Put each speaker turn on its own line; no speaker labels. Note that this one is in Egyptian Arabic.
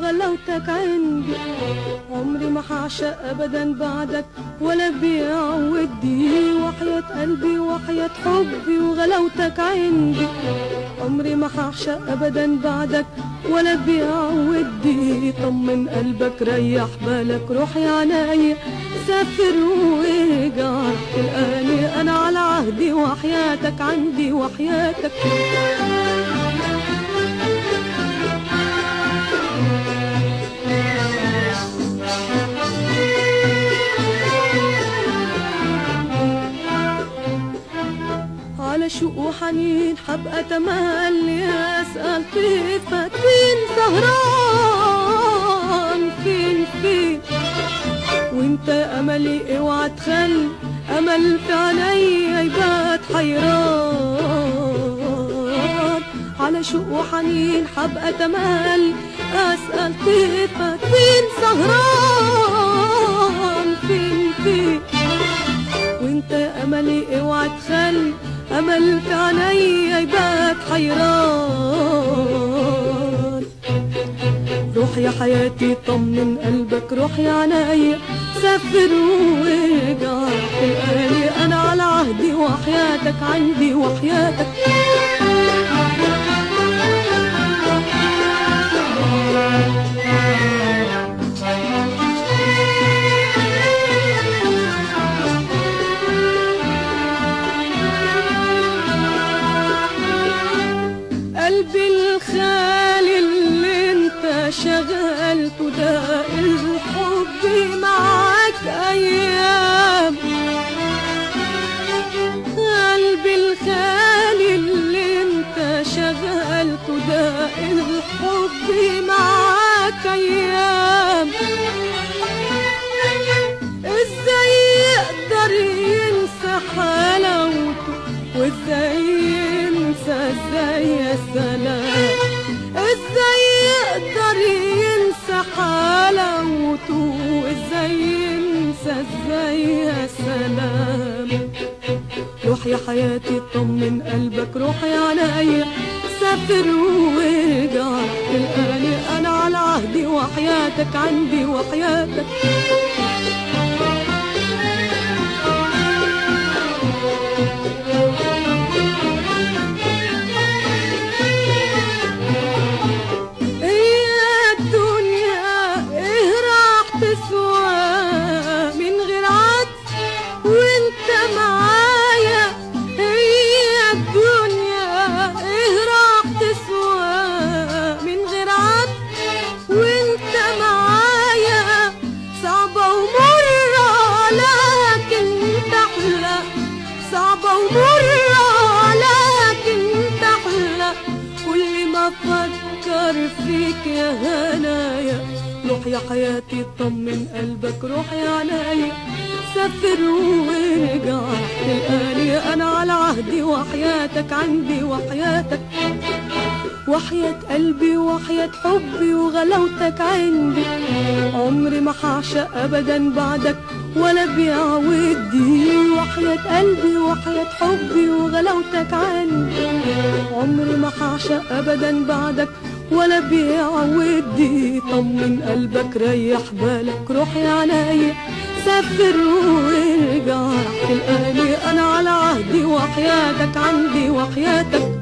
وغلاوتك عندي عمري ما هعشق ابدا بعدك ولا بيع ودي وحياة قلبي وحياة حبي وغلاوتك عندي عمري ما هعشق ابدا بعدك ولا بيع ودي طمن قلبك ريح بالك روح يا عناية سافر وارجع تلقاني انا على عهدي وحياتك عندي وحياتك على شوق وحنين حبقى تملي اسال كيفك فين سهران فين فين وانت املي اوعى تخلي امل في عينيا يبات حيران على شوق وحنين حبقى تملي اسال كيفك فين سهران فين فين وانت املي اوعى تخلي امل في عينيا يبات حيران روح يا حياتي طمن قلبك روح يا عنايا سافر وارجع تلقاني انا على عهدي وحياتك عندي وحياتك قلبي الخالي اللي انت شغلته ده الحب معاك ايام قلبي الخالي اللي انت شغلته ده الحب معاك ايام ازاي يقدر ينسى حلاوته وازاي ينسى ازاي يا سلام ازاي يقدر ينسى حلاوته ازاي ينسى ازاي يا سلام روح يا حياتي طمن قلبك روح يا عنايا سافر وارجع تلقاني انا على عهدي وحياتك عندي وحياتك يا الدنيا ايه راح تسوى من غير عطف وانت معايا هي الدنيا ايه راح تسوى من غير عطف وانت معايا صعبة ومرة لكن تحلى صعبة ومرة لكن تحلى كل ما افكر فيك يا هنايا روح يا حياتي طمن قلبك روح يا عنايا سافر وارجع تلقاني انا على عهدي وحياتك عندي وحياتك وحياة قلبي وحياة حبي وغلاوتك عندي عمري ما هعشق ابدا بعدك ولا بيع ودي وحياة قلبي وحياة حبي وغلاوتك عندي عمري ما هعشق ابدا بعدك ولا بيع ودي طمن قلبك ريح بالك روح يا عنايا سافر وارجع تلقاني انا على عهدي وحياتك عندي وحياتك